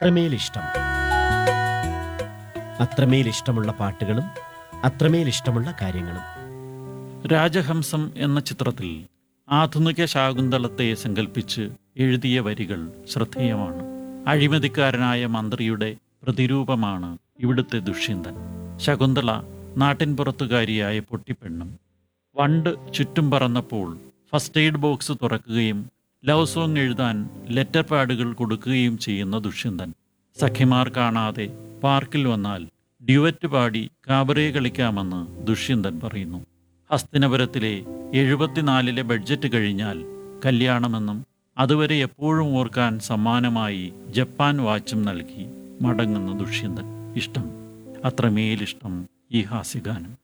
അത്രമേൽ ഇഷ്ടം അത്രമേൽ ഇഷ്ടമുള്ള പാട്ടുകളും അത്രമേൽ ഇഷ്ടമുള്ള കാര്യങ്ങളും രാജഹംസം എന്ന ചിത്രത്തിൽ ആധുനിക ശാകുന്തളത്തെ സങ്കല്പിച്ച് എഴുതിയ വരികൾ ശ്രദ്ധേയമാണ് അഴിമതിക്കാരനായ മന്ത്രിയുടെ പ്രതിരൂപമാണ് ഇവിടുത്തെ ദുഷ്യന്തൻ ശകുന്തള നാട്ടിൻപുറത്തുകാരിയായ പൊട്ടിപ്പെണ്ണും വണ്ട് ചുറ്റും പറന്നപ്പോൾ ഫസ്റ്റ് എയ്ഡ് ബോക്സ് തുറക്കുകയും ലവ് സോങ് എഴുതാൻ ലെറ്റർ പാഡുകൾ കൊടുക്കുകയും ചെയ്യുന്ന ദുഷ്യന്തൻ സഖിമാർ കാണാതെ പാർക്കിൽ വന്നാൽ ഡ്യുവറ്റ് പാടി കാബറേ കളിക്കാമെന്ന് ദുഷ്യന്തൻ പറയുന്നു ഹസ്തിനപുരത്തിലെ എഴുപത്തിനാലിലെ ബഡ്ജറ്റ് കഴിഞ്ഞാൽ കല്യാണമെന്നും അതുവരെ എപ്പോഴും ഓർക്കാൻ സമ്മാനമായി ജപ്പാൻ വാച്ചും നൽകി മടങ്ങുന്ന ദുഷ്യന്തൻ ഇഷ്ടം അത്രമേലിഷ്ടം ഈ ഹാസ്യഗാനം